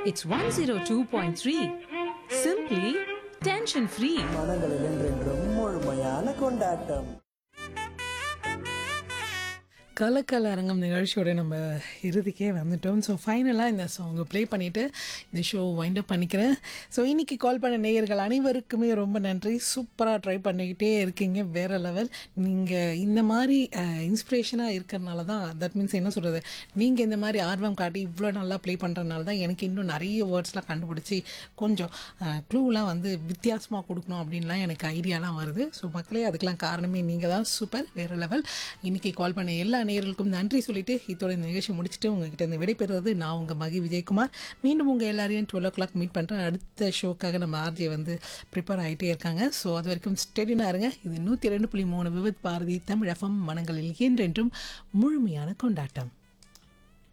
It's 102.3. Simply tension free. மனங்களில் என்றென்றும் முழுமையான கொண்டாட்டம் கலக்கல அரங்கம் நிகழ்ச்சியோட நம்ம இறுதிக்கே வந்துட்டோம் ஸோ ஃபைனலாக இந்த சாங்கை ப்ளே பண்ணிவிட்டு இந்த ஷோ வைண்ட் அப் பண்ணிக்கிறேன் ஸோ இன்றைக்கி கால் பண்ண நேயர்கள் அனைவருக்குமே ரொம்ப நன்றி சூப்பராக ட்ரை பண்ணிக்கிட்டே இருக்கீங்க வேறு லெவல் நீங்கள் இந்த மாதிரி இன்ஸ்பிரேஷனாக இருக்கிறனால தான் தட் மீன்ஸ் என்ன சொல்கிறது நீங்கள் இந்த மாதிரி ஆர்வம் காட்டி இவ்வளோ நல்லா ப்ளே பண்ணுறதுனால தான் எனக்கு இன்னும் நிறைய வேர்ட்ஸ்லாம் கண்டுபிடிச்சி கொஞ்சம் க்ளூலாம் வந்து வித்தியாசமாக கொடுக்கணும் அப்படின்லாம் எனக்கு ஐடியாலாம் வருது ஸோ மக்களே அதுக்கெலாம் காரணமே நீங்கள் தான் சூப்பர் வேறு லெவல் இன்றைக்கி கால் பண்ண எல்லா நேயர்களுக்கும் நன்றி சொல்லிட்டு இதோட இந்த நிகழ்ச்சி முடிச்சுட்டு உங்ககிட்ட இருந்து விடைபெறுவது நான் உங்கள் மகி விஜயகுமார் மீண்டும் உங்கள் எல்லாரையும் டுவெல் ஓ கிளாக் மீட் பண்ணுறேன் அடுத்த ஷோக்காக நம்ம ஆர்ஜே வந்து ப்ரிப்பேர் ஆகிட்டே இருக்காங்க ஸோ அது வரைக்கும் ஸ்டெடினாக இருங்க இது நூற்றி ரெண்டு புள்ளி மூணு விவித் பாரதி தமிழ் எஃப்எம் மனங்களில் என்றென்றும் முழுமையான கொண்டாட்டம்